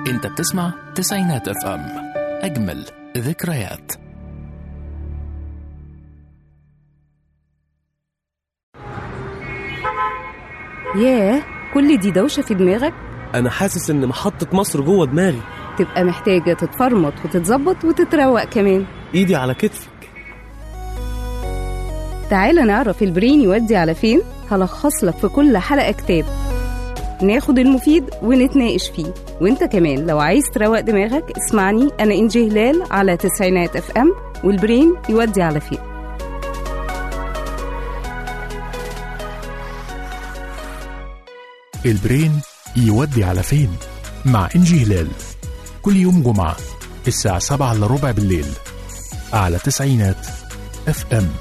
انت بتسمع تسعينات اف ام اجمل ذكريات ياه كل دي دوشة في دماغك انا حاسس ان محطة مصر جوه دماغي تبقى محتاجة تتفرمط وتتظبط وتتروق كمان ايدي على كتفك تعالى نعرف البرين يودي على فين هلخص لك في كل حلقة كتاب ناخد المفيد ونتناقش فيه وانت كمان لو عايز تروق دماغك اسمعني انا انجي هلال على تسعينات اف ام والبرين يودي على فين البرين يودي على فين مع انجي هلال كل يوم جمعة الساعة سبعة إلا ربع بالليل على تسعينات اف ام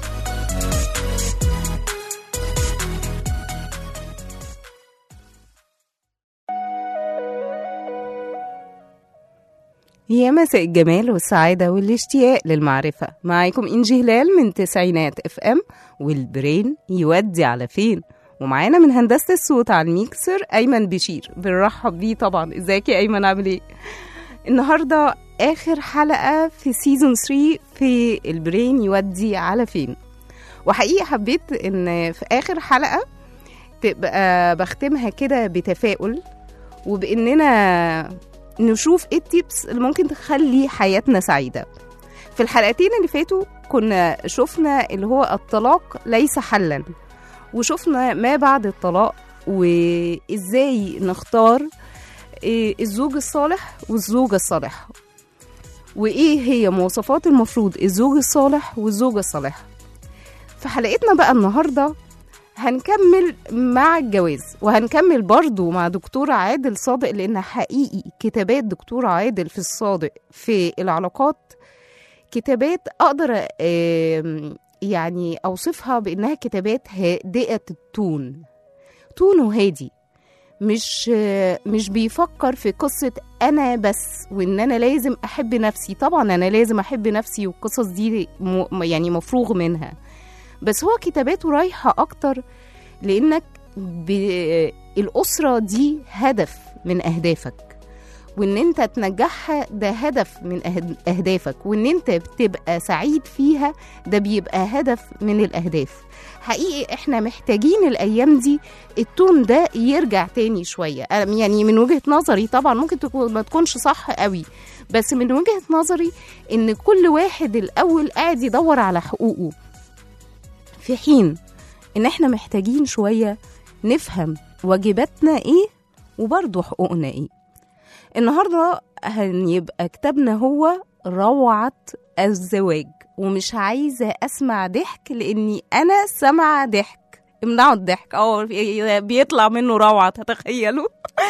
يا مساء الجمال والسعادة والاشتياق للمعرفة معاكم إنجي هلال من تسعينات اف ام والبرين يودي على فين ومعانا من هندسة الصوت على الميكسر أيمن بشير بنرحب بيه طبعا ازيك يا أيمن عامل ايه النهاردة آخر حلقة في سيزون 3 في البرين يودي على فين وحقيقي حبيت إن في آخر حلقة تبقى بختمها كده بتفاؤل وبإننا نشوف ايه التيبس اللي ممكن تخلي حياتنا سعيدة في الحلقتين اللي فاتوا كنا شفنا اللي هو الطلاق ليس حلا وشفنا ما بعد الطلاق وازاي نختار إيه الزوج الصالح والزوجة الصالحة وايه هي مواصفات المفروض الزوج الصالح والزوجة الصالحة في حلقتنا بقى النهارده هنكمل مع الجواز وهنكمل برضو مع دكتور عادل صادق لان حقيقي كتابات دكتور عادل في الصادق في العلاقات كتابات اقدر آم، يعني اوصفها بانها كتابات هادئه التون تونه هادي مش آه، مش بيفكر في قصة أنا بس وإن أنا لازم أحب نفسي طبعا أنا لازم أحب نفسي والقصص دي م- يعني مفروغ منها بس هو كتاباته رايحة أكتر لأنك ب... الأسرة دي هدف من أهدافك وإن أنت تنجحها ده هدف من أهد- أهدافك وإن أنت بتبقى سعيد فيها ده بيبقى هدف من الأهداف حقيقي إحنا محتاجين الأيام دي التون ده يرجع تاني شوية أنا يعني من وجهة نظري طبعا ممكن تكون ما تكونش صح قوي بس من وجهة نظري إن كل واحد الأول قاعد يدور على حقوقه في حين ان احنا محتاجين شويه نفهم واجباتنا ايه وبرضه حقوقنا ايه النهارده هنبقى كتابنا هو روعه الزواج ومش عايزه اسمع ضحك لاني انا سامعه ضحك امنعوا الضحك اه بيطلع منه روعه تتخيلوا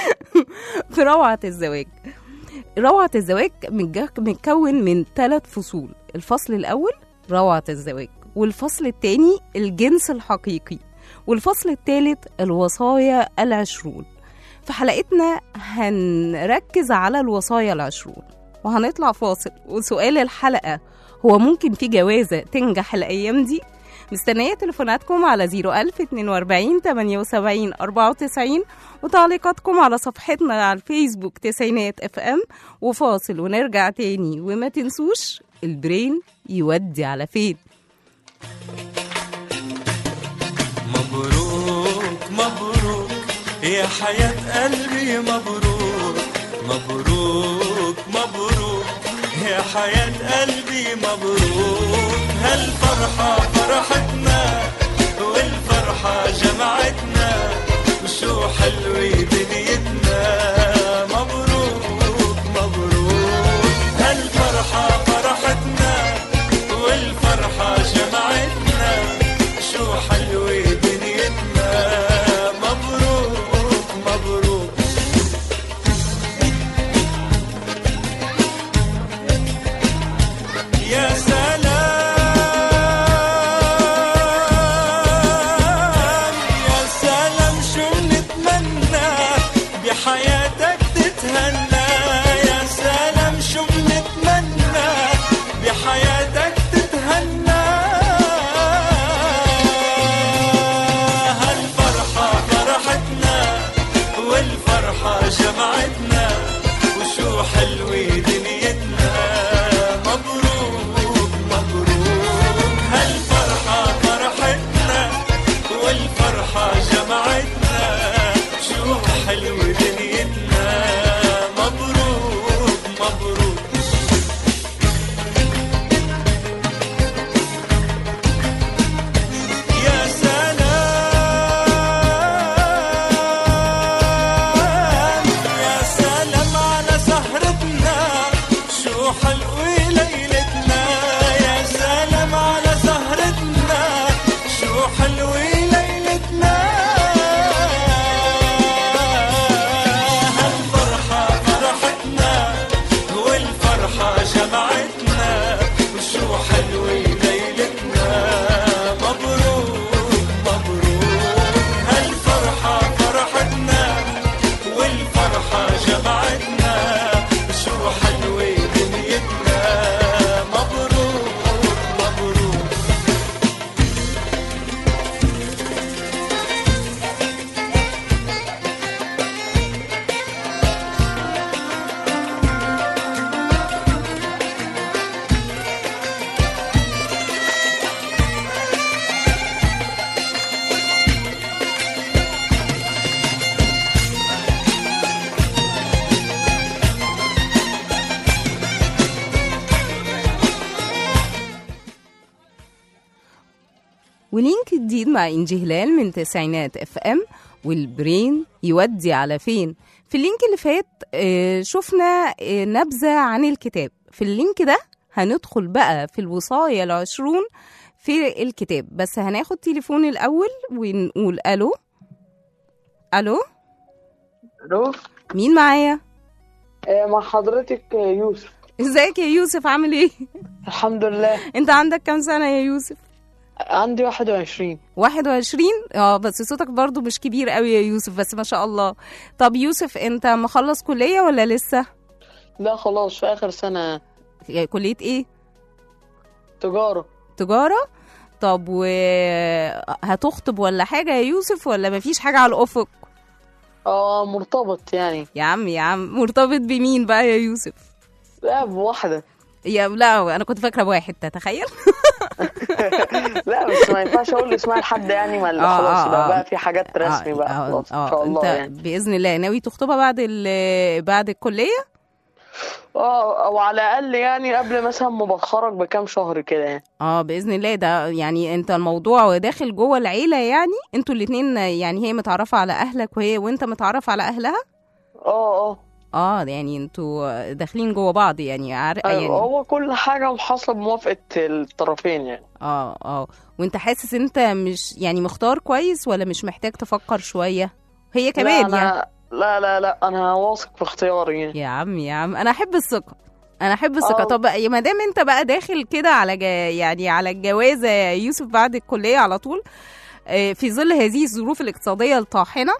في روعه الزواج روعه الزواج متج- متكون من ثلاث فصول الفصل الاول روعه الزواج والفصل الثاني الجنس الحقيقي والفصل الثالث الوصايا العشرون في حلقتنا هنركز على الوصايا العشرون وهنطلع فاصل وسؤال الحلقة هو ممكن في جوازة تنجح الأيام دي؟ مستنية تليفوناتكم على 01042 78 94 وتعليقاتكم على صفحتنا على الفيسبوك تسعينات اف ام وفاصل ونرجع تاني وما تنسوش البرين يودي على فين مبروك مبروك يا حياة قلبي مبروك مبروك مبروك يا حياة قلبي مبروك هالفرحة فرحتنا والفرحة جمعتنا وشو حلوة دنيتنا مبروك مبروك هالفرحة فرحتنا والفرحة جمعتنا شو حلوة دنيتنا مبروك مبروك يا سلام يا سلام شو نتمنى ولينك جديد مع إنجي هلال من تسعينات اف ام والبرين يودي على فين في اللينك اللي فات آه، شفنا آه، نبذة عن الكتاب في اللينك ده هندخل بقى في الوصايا العشرون في الكتاب بس هناخد تليفون الأول ونقول ألو ألو الو مين معايا آه، مع حضرتك آه، يوسف ازيك يا يوسف عامل ايه الحمد لله انت عندك كام سنة يا يوسف عندي 21 21 اه بس صوتك برضو مش كبير قوي يا يوسف بس ما شاء الله طب يوسف انت مخلص كلية ولا لسه لا خلاص في اخر سنة يعني كلية ايه تجارة تجارة طب و هتخطب ولا حاجة يا يوسف ولا مفيش حاجة على الأفق اه مرتبط يعني يا عم يا عم مرتبط بمين بقى يا يوسف لا بواحدة يا لا انا كنت فاكره بواحد تتخيل لا بس ما ينفعش اقول اسمها لحد يعني ما آه، خلاص آه، بقى, آه. بقى في حاجات رسمي بقى آه، خلاص ان آه، شاء الله انت يعني باذن الله ناوي تخطبها بعد ال- بعد الكليه اه او على الاقل يعني قبل مثلا ما بتخرج بكام شهر كده يعني اه باذن الله ده يعني انت الموضوع داخل جوه العيله يعني انتوا الاتنين يعني هي متعرفه على اهلك وهي وانت متعرف على اهلها اه اه اه يعني انتوا داخلين جوه بعض يعني عار... أيوة، يعني هو كل حاجة محصلة بموافقة الطرفين يعني اه اه وانت حاسس انت مش يعني مختار كويس ولا مش محتاج تفكر شويه هي لا كمان يعني أنا لا لا لا أنا واثق في اختياري يعني يا عم يا عم انا احب الثقه انا احب الثقه آه. طب يا ما دام انت بقى داخل كده على جا يعني على الجوازه يا يوسف بعد الكليه على طول آه، في ظل هذه الظروف الاقتصاديه الطاحنه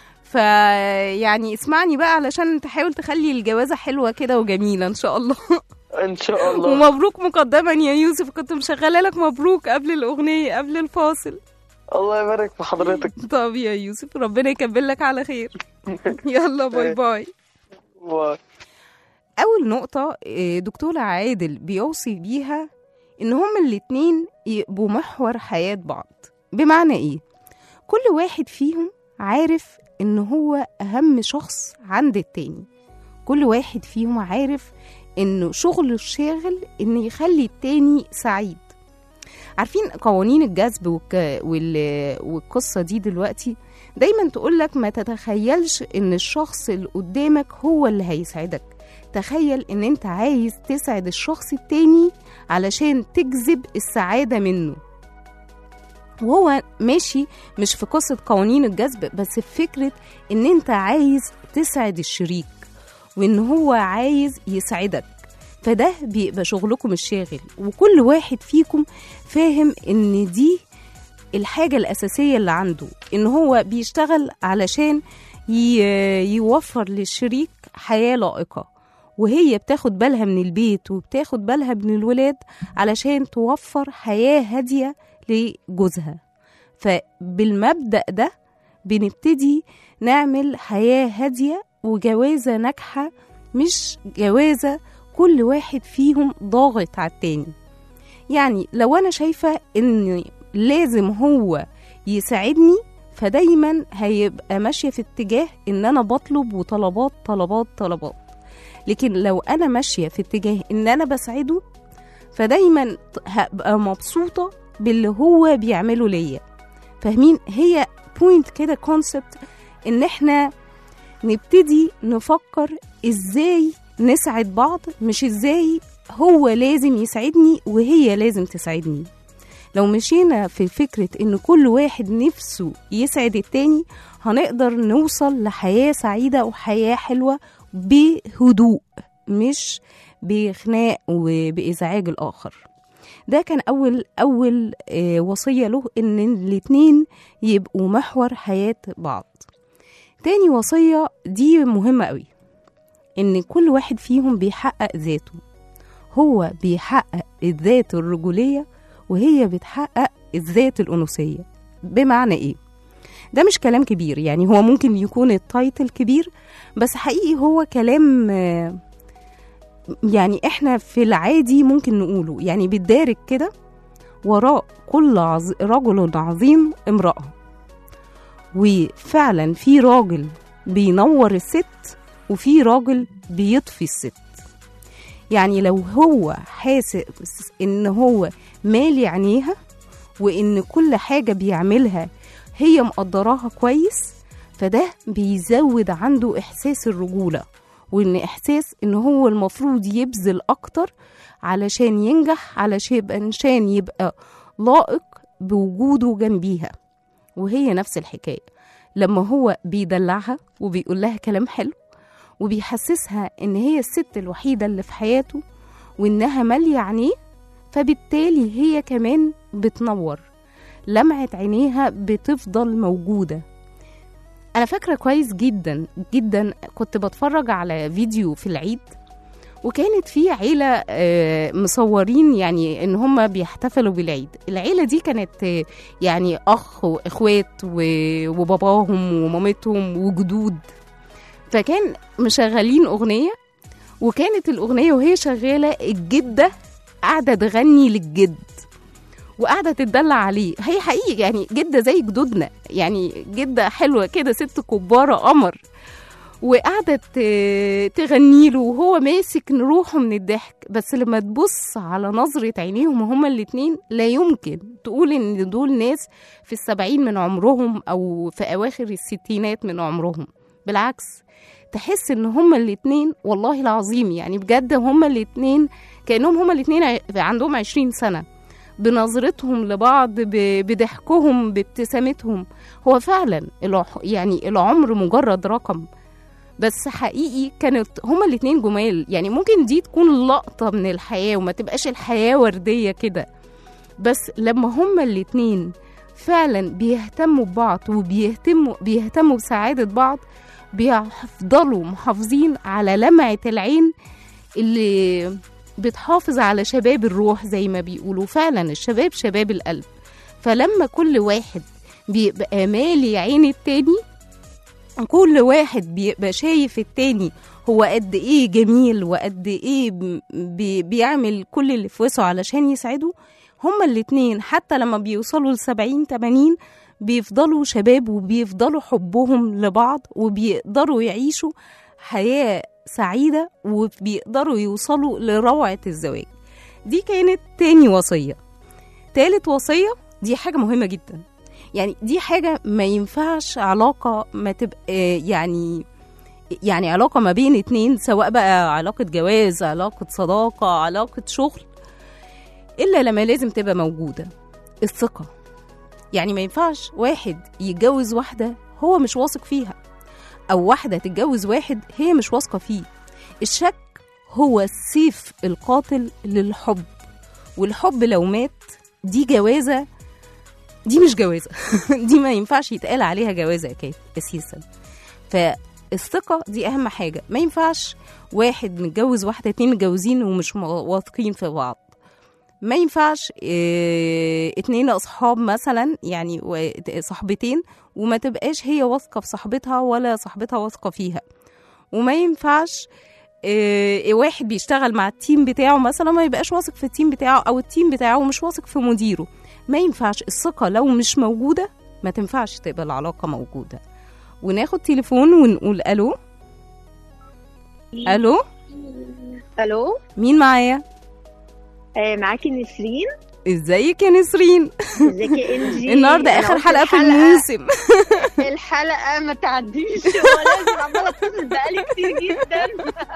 فيعني اسمعني بقى علشان تحاول تخلي الجوازه حلوه كده وجميله ان شاء الله إن شاء الله ومبروك مقدما يا يوسف كنت مشغله لك مبروك قبل الاغنيه قبل الفاصل الله يبارك في حضرتك طب يا يوسف ربنا يكمل لك على خير يلا باي باي باي. أول نقطة آه، دكتور عادل بيوصي بيها إن هما الاتنين يبقوا محور حياة بعض بمعنى إيه؟ كل واحد فيهم عارف إن هو أهم شخص عند التاني كل واحد فيهم عارف إنه شغله الشاغل إن يخلي التاني سعيد عارفين قوانين الجذب والك... وال... والقصة دي دلوقتي دايما تقولك ما تتخيلش إن الشخص اللي قدامك هو اللي هيسعدك تخيل ان انت عايز تسعد الشخص التاني علشان تجذب السعادة منه وهو ماشي مش في قصة قوانين الجذب بس في فكرة ان انت عايز تسعد الشريك وان هو عايز يسعدك فده بيبقى شغلكم الشاغل وكل واحد فيكم فاهم ان دي الحاجة الأساسية اللي عنده إن هو بيشتغل علشان ي- يوفر للشريك حياة لائقة وهي بتاخد بالها من البيت وبتاخد بالها من الولاد علشان توفر حياة هادية لجوزها فبالمبدأ ده بنبتدي نعمل حياة هادية وجوازة ناجحة مش جوازة كل واحد فيهم ضاغط على التاني يعني لو أنا شايفة إن لازم هو يساعدني فدايما هيبقى ماشية في اتجاه إن أنا بطلب وطلبات طلبات طلبات لكن لو أنا ماشية في اتجاه إن أنا بساعده فدايما هبقى مبسوطة باللي هو بيعمله ليا فاهمين هي بوينت كده كونسبت ان احنا نبتدي نفكر ازاي نسعد بعض مش ازاي هو لازم يسعدني وهي لازم تسعدني لو مشينا في فكرة ان كل واحد نفسه يسعد التاني هنقدر نوصل لحياة سعيدة وحياة حلوة بهدوء مش بخناق وبإزعاج الآخر ده كان أول أول آه، وصية له إن الاتنين يبقوا محور حياة بعض تاني وصية دي مهمة قوي إن كل واحد فيهم بيحقق ذاته هو بيحقق الذات الرجولية وهي بتحقق الذات الأنوثية بمعنى إيه؟ ده مش كلام كبير يعني هو ممكن يكون التايتل كبير بس حقيقي هو كلام آه، يعني احنا في العادي ممكن نقوله يعني بالدارج كده وراء كل عظ... رجل عظيم امرأة وفعلا في راجل بينور الست وفي راجل بيطفي الست يعني لو هو حاسس ان هو مالي عينيها وإن كل حاجة بيعملها هي مقدراها كويس فده بيزود عنده إحساس الرجولة وإن إحساس إن هو المفروض يبذل أكتر علشان ينجح علشان يبقى عشان يبقى لائق بوجوده جنبيها وهي نفس الحكاية لما هو بيدلعها وبيقول لها كلام حلو وبيحسسها إن هي الست الوحيدة اللي في حياته وإنها مالية عينيه فبالتالي هي كمان بتنور لمعة عينيها بتفضل موجودة أنا فاكرة كويس جدا جدا كنت بتفرج على فيديو في العيد وكانت في عيلة آه، مصورين يعني إن هم بيحتفلوا بالعيد العيلة دي كانت آه، يعني أخ وإخوات و- وباباهم ومامتهم وجدود فكان مشغلين أغنية وكانت الأغنية وهي شغالة الجدة قاعدة تغني للجد وقاعدة تتدلع عليه هي حقيقي يعني جدة زي جدودنا يعني جدة حلوة كده ست كبارة قمر وقاعدة ت- تغني له وهو ماسك روحه من الضحك بس لما تبص على نظرة عينيهم هما الاتنين لا يمكن تقول ان دول ناس في السبعين من عمرهم او في اواخر الستينات من عمرهم بالعكس تحس ان هما الاتنين والله العظيم يعني بجد هما الاتنين كأنهم هما الاتنين ع- عندهم عشرين سنة بنظرتهم لبعض ب- بضحكهم بابتسامتهم هو فعلا الع- يعني العمر مجرد رقم بس حقيقي كانت هما الاتنين جمال يعني ممكن دي تكون لقطة من الحياة وما تبقاش الحياة وردية كده بس لما هما الاتنين فعلا بيهتموا ببعض وبيهتموا بيهتموا بسعادة بعض بيفضلوا محافظين على لمعة العين اللي بتحافظ على شباب الروح زي ما بيقولوا فعلا الشباب شباب القلب فلما كل واحد بيبقى مالي عين التاني كل واحد بيبقى شايف التاني هو قد ايه جميل وقد ايه بي بيعمل كل اللي في وسعه علشان يسعده هما الاتنين حتى لما بيوصلوا لسبعين تمانين بيفضلوا شباب وبيفضلوا حبهم لبعض وبيقدروا يعيشوا حياة سعيدة وبيقدروا يوصلوا لروعة الزواج دي كانت تاني وصية تالت وصية دي حاجة مهمة جدا يعني دي حاجة ما ينفعش علاقة ما تبقى يعني يعني علاقة ما بين اتنين سواء بقى علاقة جواز علاقة صداقة علاقة شغل إلا لما لازم تبقى موجودة الثقة يعني ما ينفعش واحد يتجوز واحدة هو مش واثق فيها أو واحدة تتجوز واحد هي مش واثقة فيه الشك هو السيف القاتل للحب والحب لو مات دي جوازة دي مش جوازة دي ما ينفعش يتقال عليها جوازة أكيد أساسا فالثقة دي أهم حاجة ما ينفعش واحد متجوز واحدة اتنين متجوزين ومش م- واثقين في بعض ما ينفعش اه اتنين اصحاب مثلا يعني و- صاحبتين وما تبقاش هي واثقه في صاحبتها ولا صاحبتها واثقه فيها وما ينفعش اه واحد بيشتغل مع التيم بتاعه مثلا ما يبقاش واثق في التيم بتاعه او التيم بتاعه مش واثق في مديره ما ينفعش الثقه لو مش موجوده ما تنفعش تبقى العلاقه موجوده وناخد تليفون ونقول الو الو الو مين معايا آه معاكي نسرين ازيك يا نسرين ازيك يا انجي النهارده أنا اخر قلت حلقه في الحلقة- الموسم الحلقه ما تعديش ولازم عماله اتصل بقالي كتير جدا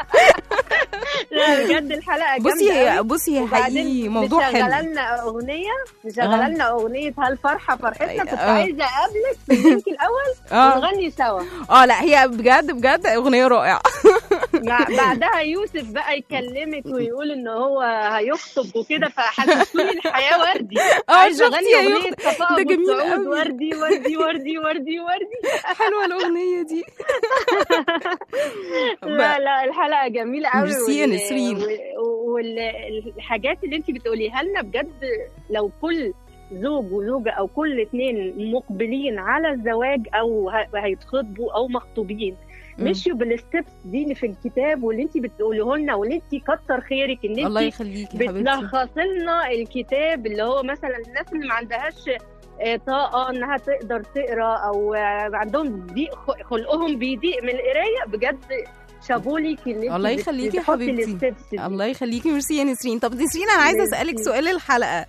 لا بجد الحلقه جامده بصي هي أوي. بصي هي وبعدين حقيقي موضوع مشغله حلو لنا اغنيه مشغله آه. لنا اغنيه هالفرحه فرحتنا كنت آه. عايزه اقابلك في اللينك الاول اه ونغني سوا اه لا هي بجد بجد اغنيه رائعه مع- بعدها يوسف بقى يكلمك ويقول ان هو هيخطب وكده فحسسوني الحياه وردي اه عايزه شفتي اغني يا اغنيه يخت صفاء ده ابو جميل سعود قوي. وردي وردي وردي وردي وردي حلوه الاغنيه دي لا لا الحلقه جميله قوي ميرسي يا نسرين. والحاجات اللي انت بتقوليها لنا بجد لو كل زوج وزوجه او كل اتنين مقبلين على الزواج او ه- هيتخطبوا او مخطوبين مم. مشيوا بالستبس دي اللي في الكتاب واللي انت بتقوليه لنا واللي انت كتر خيرك ان الله انت يخليكي يا حبيبتي بتلخص لنا الكتاب اللي هو مثلا الناس اللي ما عندهاش آه، طاقه انها تقدر تقرا او آه، عندهم ضيق خ- خلقهم بيضيق من القرايه بجد شابوليك ان انت الله بت- يخليكي يا بتحطي حبيبتي. الستبس دي. الله يخليكي ميرسي يا نسرين طب نسرين انا عايزه ميرسي. اسالك سؤال الحلقه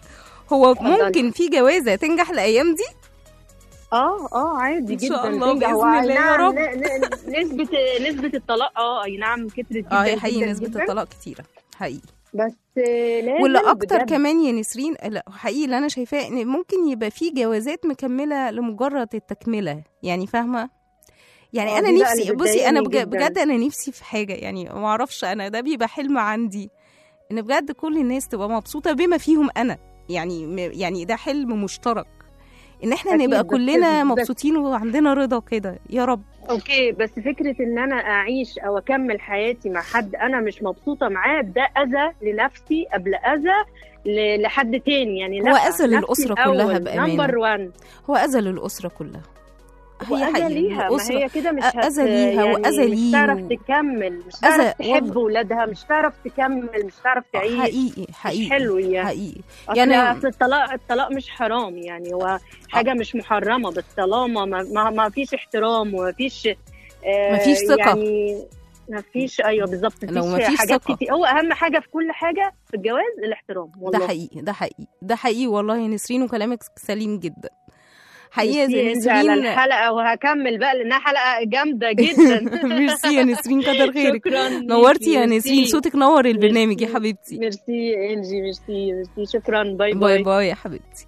هو اتفضلي. ممكن في جوازه تنجح الايام دي اه اه عادي إن جدا شاء الله تنجح. بإذن هو الله أي يا نعم رب. ن- ن- نسبة نسبة الطلاق اه اي نعم كترت جدا اه هي حقيقي جدا نسبه جداً. الطلاق كتيره حقيقي بس آه، لازم واللي اكتر بجد. كمان يا نسرين لا حقيقي اللي انا شايفاه ان ممكن يبقى في جوازات مكمله لمجرد التكمله يعني فاهمه يعني آه، انا دي بقى نفسي اللي بصي انا بتضايقني بج- جداً. بجد انا نفسي في حاجه يعني ما اعرفش انا ده بيبقى حلم عندي ان بجد كل الناس تبقى مبسوطه بما فيهم انا يعني م- يعني ده حلم مشترك ان احنا أكيد، نبقى بس- كلنا بس- مبسوطين وعندنا رضا كده يا رب اوكي بس فكرة ان انا اعيش او اكمل حياتي مع حد انا مش مبسوطة معاه ده اذى لنفسي قبل اذى ل- لحد تاني يعني هو لا أذى للأسرة كلها بأمانة. نمبر 1 هو اذى للاسره كلها هي وأذى حقيقي ليها ما الأسرة هي كده مش أ- أذى ليها وأذى مش ليه تعرف و- تكمل مش أذى- تعرف تحب والله. ولادها مش تعرف تكمل مش تعرف تعيش حقيقي مش حقيقي حلو يعني حقيقي يعني يعني- اصل الطلاق الطلاق مش حرام يعني هو حاجه مش محرمه بس طالما ما, ما, ما فيش احترام وما فيش آه مفيش ثقة. يعني ما فيش ايوه بالظبط لو مفيش مفيش حاجات ثقة. كتير هو اهم حاجه في كل حاجه في الجواز الاحترام والله ده حقيقي ده حقيقي ده حقيقي والله يا نسرين وكلامك سليم جدا حقيقي ميرسي يا انزل على نسرين الحلقه وهكمل بقى لانها حلقه جامده جدا ميرسي يا نسرين كتر خيرك شكرا نورتي يا ميرسي. نسرين صوتك نور البرنامج يا ميرسي. حبيبتي ميرسي انجي ميرسي ميرسي شكرا باي باي باي باي يا حبيبتي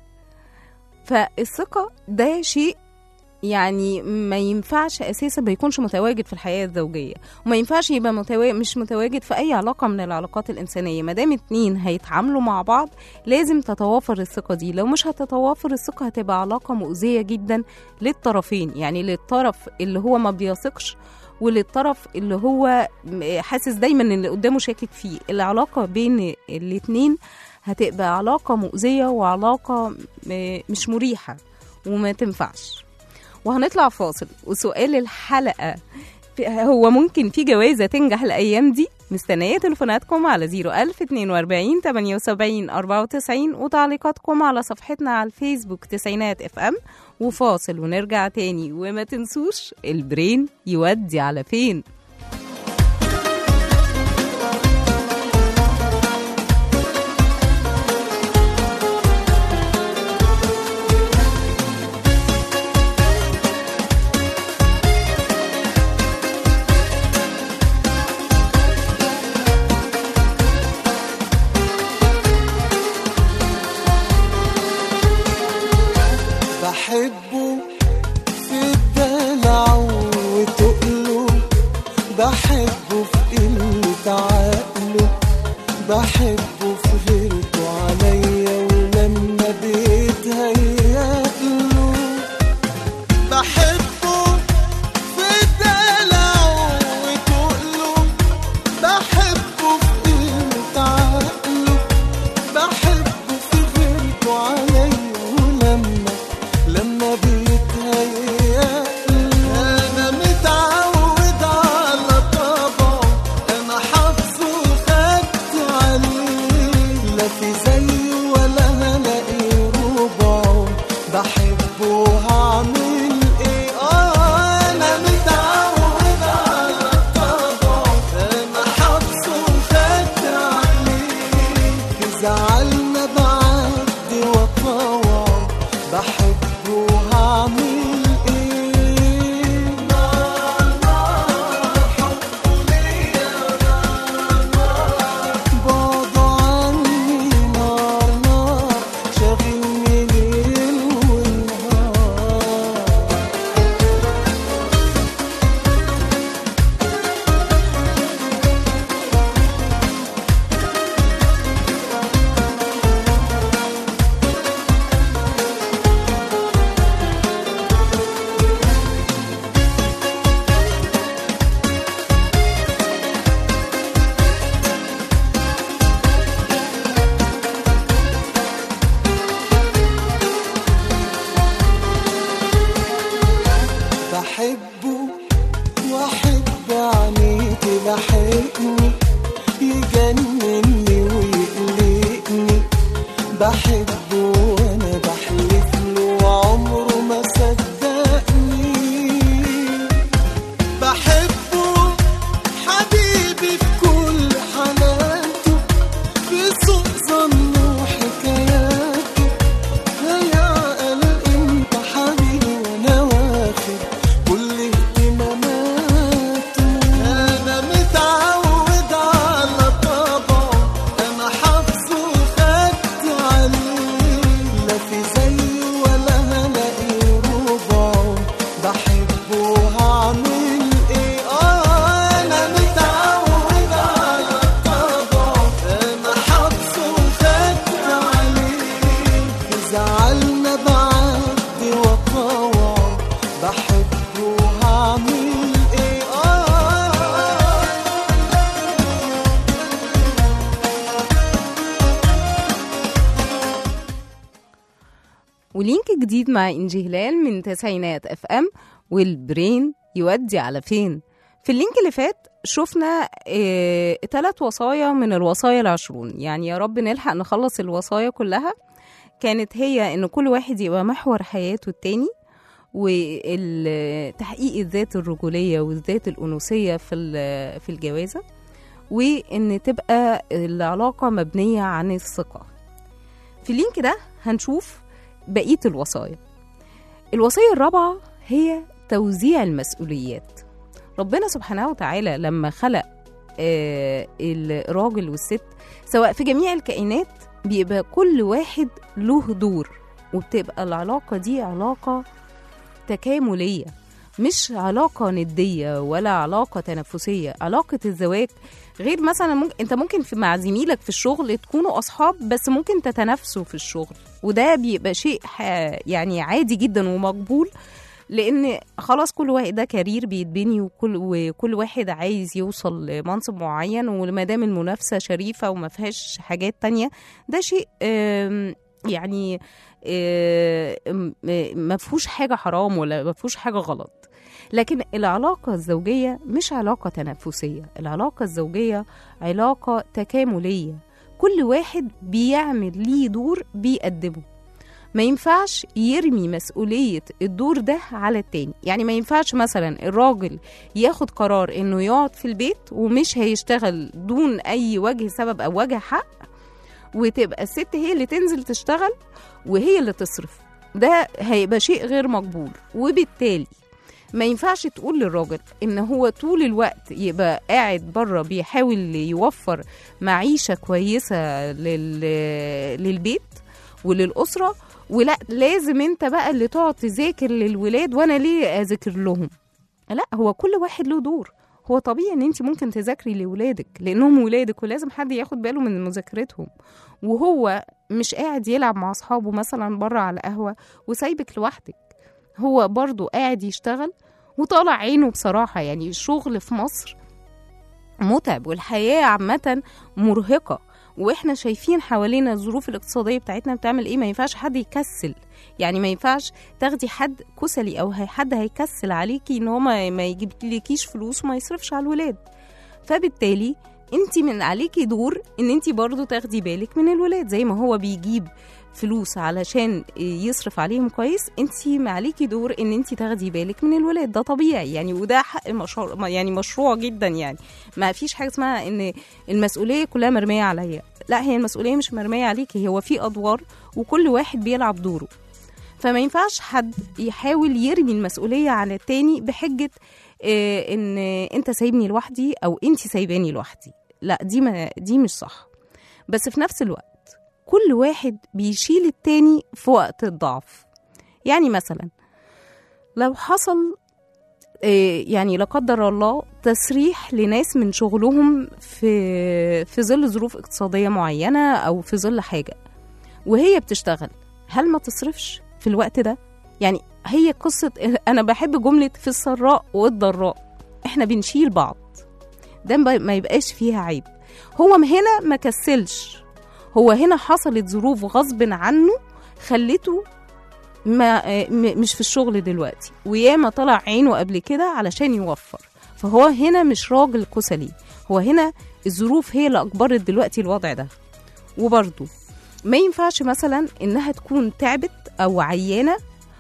فالثقة ده شيء يعني ما ينفعش اساسا ما يكونش متواجد في الحياه الزوجيه وما ينفعش يبقى متوا... مش متواجد في اي علاقه من العلاقات الانسانيه ما دام اتنين هيتعاملوا مع بعض لازم تتوافر الثقه دي لو مش هتتوافر الثقه هتبقى علاقه مؤذيه جدا للطرفين يعني للطرف اللي هو ما بيثقش وللطرف اللي هو م- حاسس دايما ان اللي قدامه شاكك فيه العلاقه بين الاتنين هتبقى علاقه مؤذيه وعلاقه م- مش مريحه وما تنفعش وهنطلع فاصل وسؤال الحلقة في- هو ممكن في جوازة تنجح الأيام دي مستنية تليفوناتكم على 01042 78 94 وتعليقاتكم على صفحتنا على الفيسبوك تسعينات اف ام وفاصل ونرجع تاني وما تنسوش البرين يودي على فين بحبه في الدلع وتقله بحبه في قلة عقله بحبه في غيرته عليا ولما بيتهيأله بحبه في الدلع وتقله بحبه في قلة عقله بحبه في غيرته عليا ولما لما بيتهيأ انا متعود على طبعه انا حافظه وخدت عليه لا في زيه ولا هلاقي ربعه بحبه هعمل ايه اه انا متعود على طبعه انا حافظه وخدت عليه في زعلنا بعدي وطوعه بحبه هعمل ايه نار نار حبه ليا نار نار بعده عني نار نار شاغلني ليل ونهار بحبه واحب عينيه تلحقني يجنني ويقلقني بحبه وانا بحلف له عمره ما صدقني بحبه حبيبي في كل حالاته بسوء ظنه وحكاياته اعمل ايه آه ولينك جديد مع إنجي هلال من تسعينات اف ام والبرين يودي على فين في اللينك اللي فات شفنا اه ثلاث وصايا من الوصايا العشرون يعني يا رب نلحق نخلص الوصايا كلها كانت هي ان كل واحد يبقى محور حياته التاني وتحقيق الذات الرجولية والذات الأنوثية في ال- في الجوازة وإن تبقى العلاقة مبنية عن الثقة في اللينك ده هنشوف بقية الوصايا الوصية الرابعة هي توزيع المسؤوليات ربنا سبحانه وتعالى لما خلق آه، الراجل والست سواء في جميع الكائنات بيبقى كل واحد له دور وبتبقى العلاقة دي علاقة تكاملية مش علاقة ندية ولا علاقة تنافسية علاقة الزواج غير مثلا ممكن انت ممكن في مع زميلك في الشغل تكونوا اصحاب بس ممكن تتنافسوا في الشغل وده بيبقى شيء ح- يعني عادي جدا ومقبول لان خلاص كل واحد ده كارير بيتبني وكل وكل واحد عايز يوصل لمنصب معين وما دام المنافسه شريفه وما فيهاش حاجات تانية ده شيء آم، يعني آم، ما فيهوش حاجه حرام ولا ما فيهوش حاجه غلط لكن العلاقة الزوجية مش علاقة تنافسية العلاقة الزوجية علاقة تكاملية كل واحد بيعمل ليه دور بيقدمه ما ينفعش يرمي مسؤولية الدور ده على التاني يعني ما ينفعش مثلا الراجل ياخد قرار انه يقعد في البيت ومش هيشتغل دون اي وجه سبب او وجه حق وتبقى الست هي اللي تنزل تشتغل وهي اللي تصرف ده هيبقى شيء غير مقبول وبالتالي ما ينفعش تقول للراجل ان هو طول الوقت يبقى قاعد بره بيحاول يوفر معيشة كويسة لل... للبيت وللأسرة ولا لازم انت بقى اللي تقعد تذاكر للولاد وانا ليه اذاكر لهم لا هو كل واحد له دور هو طبيعي ان انت ممكن تذاكري لولادك لانهم ولادك ولازم حد ياخد باله من مذاكرتهم وهو مش قاعد يلعب مع اصحابه مثلا بره على قهوه وسايبك لوحدك هو برضه قاعد يشتغل وطالع عينه بصراحه يعني الشغل في مصر متعب والحياه عامه مرهقه واحنا شايفين حوالينا الظروف الاقتصاديه بتاعتنا بتعمل ايه ما ينفعش حد يكسل يعني ما ينفعش تاخدي حد كسلي او هي- حد هيكسل عليكي ان هو ما ما يجيبلكيش فلوس وما يصرفش على الولاد فبالتالي انت من عليكي دور ان انت برضو تاخدي بالك من الولاد زي ما هو بيجيب فلوس علشان يصرف عليهم كويس انت ما عليكي دور ان انت تاخدي بالك من الولاد ده طبيعي يعني وده حق مشروع يعني مشروع جدا يعني ما فيش حاجه اسمها ان المسؤوليه كلها مرميه عليا لا هي المسؤوليه مش مرميه عليكي هو في ادوار وكل واحد بيلعب دوره فما ينفعش حد يحاول يرمي المسؤوليه على التاني بحجه آه، ان انت سايبني لوحدي او انت سايباني لوحدي لا دي ما دي مش صح بس في نفس الوقت كل واحد بيشيل التاني في وقت الضعف يعني مثلا لو حصل آه، يعني لا قدر الله تسريح لناس من شغلهم في في ظل ظروف اقتصاديه معينه او في ظل حاجه وهي بتشتغل هل ما تصرفش في الوقت ده يعني هي قصه انا بحب جمله في السراء والضراء احنا بنشيل بعض ده ما ما يبقاش فيها عيب هو هنا ما كسلش هو هنا حصلت ظروف غصب عنه خلته ما م- مش في الشغل دلوقتي وياما طلع عينه قبل كده علشان يوفر فهو هنا مش راجل كسلي هو هنا الظروف هي اللي اجبرت دلوقتي الوضع ده وبرضه ما ينفعش مثلا انها تكون تعبت او عيانه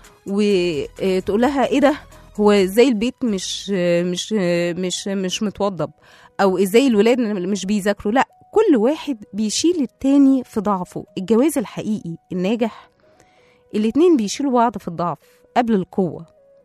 وتقول لها ايه ده هو ازاي البيت مش مش مش مش متوضب او ازاي الولاد مش بيذاكروا لا كل واحد بيشيل التاني في ضعفه الجواز الحقيقي الناجح الاتنين بيشيلوا بعض في الضعف قبل القوة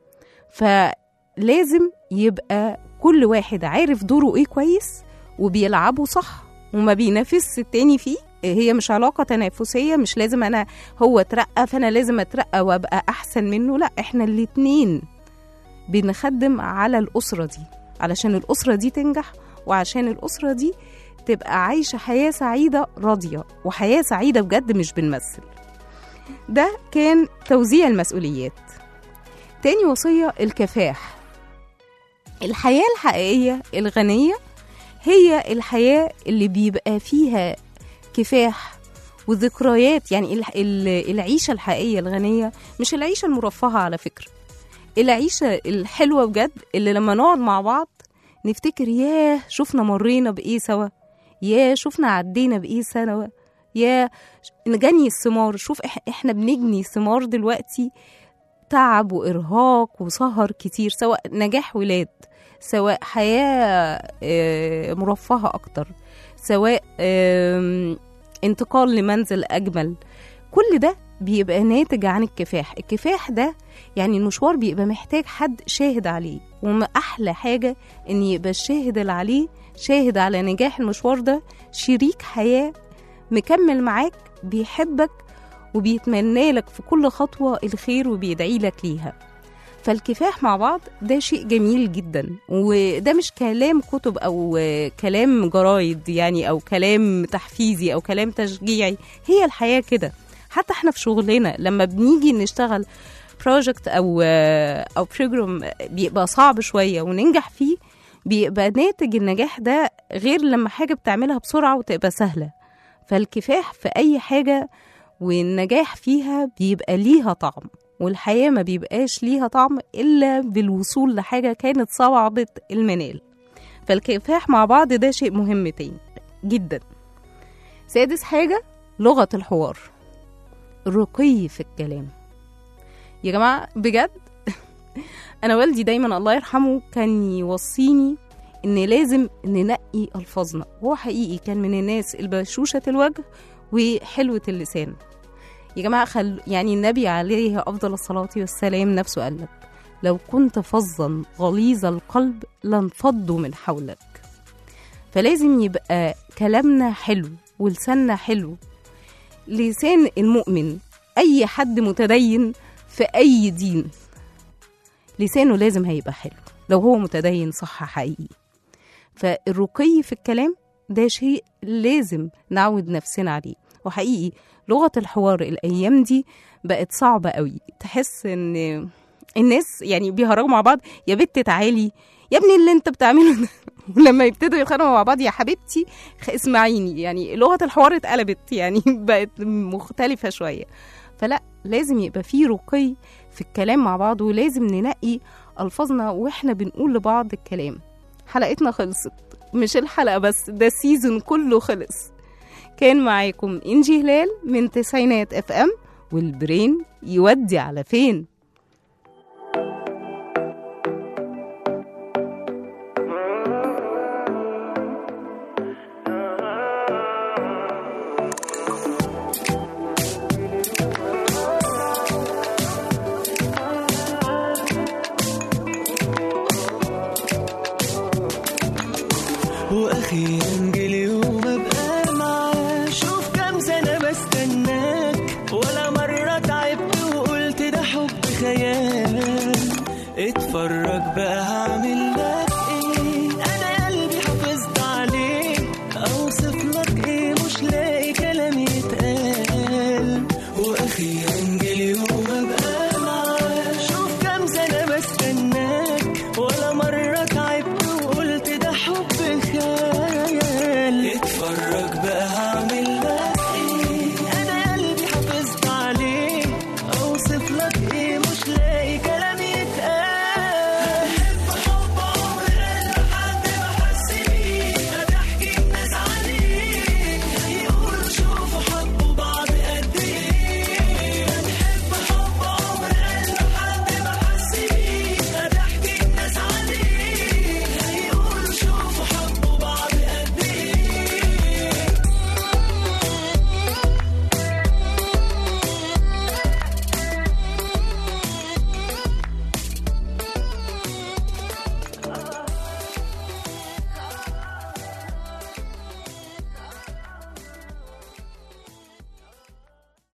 فلازم يبقى كل واحد عارف دوره ايه كويس وبيلعبه صح وما بينافسش التاني فيه هي مش علاقة تنافسية مش لازم أنا هو اترقى فأنا لازم أترقى وأبقى أحسن منه لا إحنا الاتنين بنخدم على الأسرة دي علشان الأسرة دي تنجح وعشان الأسرة دي تبقى عايشة حياة سعيدة راضية وحياة سعيدة بجد مش بنمثل ده كان توزيع المسؤوليات تاني وصية الكفاح الحياة الحقيقية الغنية هي الحياة اللي بيبقى فيها كفاح وذكريات يعني ال- ال- العيشة الحقيقية الغنية مش العيشة المرفهة على فكرة العيشة الحلوة بجد اللي لما نقعد مع بعض نفتكر ياه شفنا مرينا بإيه سوا ياه شفنا عدينا بإيه سوا يا نجني الثمار شوف إح- احنا بنجني ثمار دلوقتي تعب وإرهاق وسهر كتير سواء نجاح ولاد سواء حياة آه، مرفهة أكتر سواء آم، انتقال لمنزل أجمل كل ده بيبقى ناتج عن الكفاح الكفاح ده يعني المشوار بيبقى محتاج حد شاهد عليه وما أحلى حاجة إن يبقى الشاهد اللي عليه شاهد على نجاح المشوار ده شريك حياة مكمل معاك بيحبك وبيتمنى لك في كل خطوة الخير وبيدعي لك ليها فالكفاح مع بعض ده شيء جميل جدا وده مش كلام كتب او آه، كلام جرايد يعني او كلام تحفيزي او كلام تشجيعي هي الحياة كده حتى احنا في شغلنا لما بنيجي نشتغل بروجكت او آه، او بروجرام بيبقى صعب شوية وننجح فيه بيبقى ناتج النجاح ده غير لما حاجة بتعملها بسرعة وتبقى سهلة فالكفاح في أي حاجة والنجاح فيها بيبقى ليها طعم والحياة ما بيبقاش ليها طعم إلا بالوصول لحاجة كانت صعبة المنال فالكفاح مع بعض ده شيء مهم تاني جدا سادس حاجة لغة الحوار الرقي في الكلام يا جماعة بجد أنا والدي دايما الله يرحمه كان يوصيني إن لازم ننقي ألفاظنا هو حقيقي كان من الناس البشوشة الوجه وحلوة اللسان يا جماعة خل... يعني النبي عليه أفضل الصلاة والسلام نفسه قال لك لو كنت فظا غليظ القلب لانفضوا من حولك فلازم يبقى كلامنا حلو ولساننا حلو لسان المؤمن أي حد متدين في أي دين لسانه لازم هيبقى حلو لو هو متدين صح حقيقي فالرقي في الكلام ده شيء لازم نعود نفسنا عليه وحقيقي لغة الحوار الأيام دي بقت صعبة قوي تحس إن الناس يعني بيهرجوا مع بعض يا بت تعالي يا ابني اللي انت بتعمله ده ولما يبتدوا يتخانقوا مع بعض يا حبيبتي خ- اسمعيني يعني لغة الحوار اتقلبت يعني بقت مختلفة شوية فلا لازم يبقى في رقي في الكلام مع بعض ولازم ننقي ألفاظنا واحنا بنقول لبعض الكلام حلقتنا خلصت مش الحلقة بس ده السيزون كله خلص كان معاكم إنجي هلال من تسعينات اف ام والبرين يودي على فين واخيرا جه اليوم ابقى معاه شوف كام سنه بستناك ولا مره تعبت وقلت ده حب خيال اتفرج بقى هعمل لك